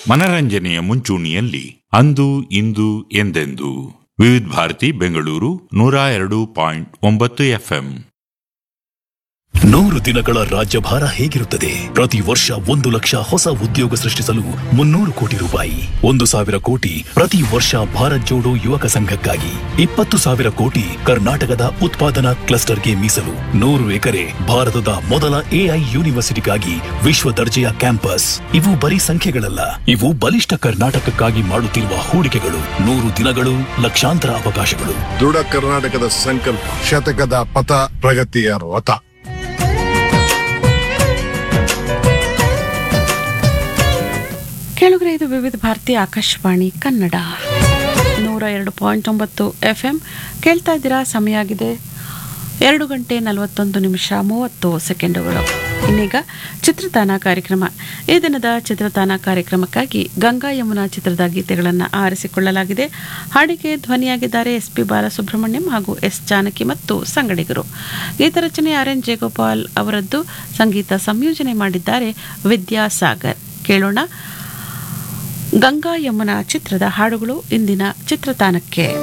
ಮನರಂಜನೆಯ ಮುಂಚೂಣಿಯಲ್ಲಿ ಅಂದು ಇಂದು ಎಂದೆಂದು ವಿವಿಧ ಭಾರತಿ ಬೆಂಗಳೂರು ನೂರ ಎರಡು ಪಾಯಿಂಟ್ ಒಂಬತ್ತು ಎಫ್ಎಂ ನೂರು ದಿನಗಳ ರಾಜ್ಯಭಾರ ಹೇಗಿರುತ್ತದೆ ಪ್ರತಿ ವರ್ಷ ಒಂದು ಲಕ್ಷ ಹೊಸ ಉದ್ಯೋಗ ಸೃಷ್ಟಿಸಲು ಮುನ್ನೂರು ಕೋಟಿ ರೂಪಾಯಿ ಒಂದು ಸಾವಿರ ಕೋಟಿ ಪ್ರತಿ ವರ್ಷ ಭಾರತ್ ಜೋಡೋ ಯುವಕ ಸಂಘಕ್ಕಾಗಿ ಇಪ್ಪತ್ತು ಸಾವಿರ ಕೋಟಿ ಕರ್ನಾಟಕದ ಉತ್ಪಾದನಾ ಕ್ಲಸ್ಟರ್ಗೆ ಮೀಸಲು ನೂರು ಎಕರೆ ಭಾರತದ ಮೊದಲ ಎಐ ಯೂನಿವರ್ಸಿಟಿಗಾಗಿ ವಿಶ್ವ ದರ್ಜೆಯ ಕ್ಯಾಂಪಸ್ ಇವು ಬರೀ ಸಂಖ್ಯೆಗಳಲ್ಲ ಇವು ಬಲಿಷ್ಠ ಕರ್ನಾಟಕಕ್ಕಾಗಿ ಮಾಡುತ್ತಿರುವ ಹೂಡಿಕೆಗಳು ನೂರು ದಿನಗಳು ಲಕ್ಷಾಂತರ ಅವಕಾಶಗಳು ದೃಢ ಕರ್ನಾಟಕದ ಸಂಕಲ್ಪ ಶತಕದ ಪಥ ಪ್ರಗತಿಯ ರಥ ಕೆಳಗರೆ ಇದು ವಿವಿಧ ಭಾರತಿ ಆಕಾಶವಾಣಿ ಕನ್ನಡ ನೂರ ಎರಡು ಪಾಯಿಂಟ್ ಒಂಬತ್ತು ಎಫ್ ಎಂ ಕೇಳ್ತಾ ಇದ್ದೀರಾ ಸಮಯ ಆಗಿದೆ ಎರಡು ಗಂಟೆ ನಲವತ್ತೊಂದು ನಿಮಿಷ ಮೂವತ್ತು ಸೆಕೆಂಡುಗಳು ಇನ್ನೀಗ ಚಿತ್ರತಾನ ಕಾರ್ಯಕ್ರಮ ಈ ದಿನದ ಚಿತ್ರತಾನ ಕಾರ್ಯಕ್ರಮಕ್ಕಾಗಿ ಗಂಗಾ ಯಮುನಾ ಚಿತ್ರದ ಗೀತೆಗಳನ್ನು ಆರಿಸಿಕೊಳ್ಳಲಾಗಿದೆ ಹಾಡಿಗೆ ಧ್ವನಿಯಾಗಿದ್ದಾರೆ ಎಸ್ ಪಿ ಬಾಲಸುಬ್ರಹ್ಮಣ್ಯಂ ಹಾಗೂ ಎಸ್ ಜಾನಕಿ ಮತ್ತು ಸಂಗಡಿಗರು ಗೀತರಚನೆ ಆರ್ ಎನ್ ಜಯಗೋಪಾಲ್ ಅವರದ್ದು ಸಂಗೀತ ಸಂಯೋಜನೆ ಮಾಡಿದ್ದಾರೆ ವಿದ್ಯಾಸಾಗರ್ ಕೇಳೋಣ ಗಂಗಾ ಯಮುನಾ ಚಿತ್ರದ ಹಾಡುಗಳು ಇಂದಿನ ಚಿತ್ರತಾನಕ್ಕೆ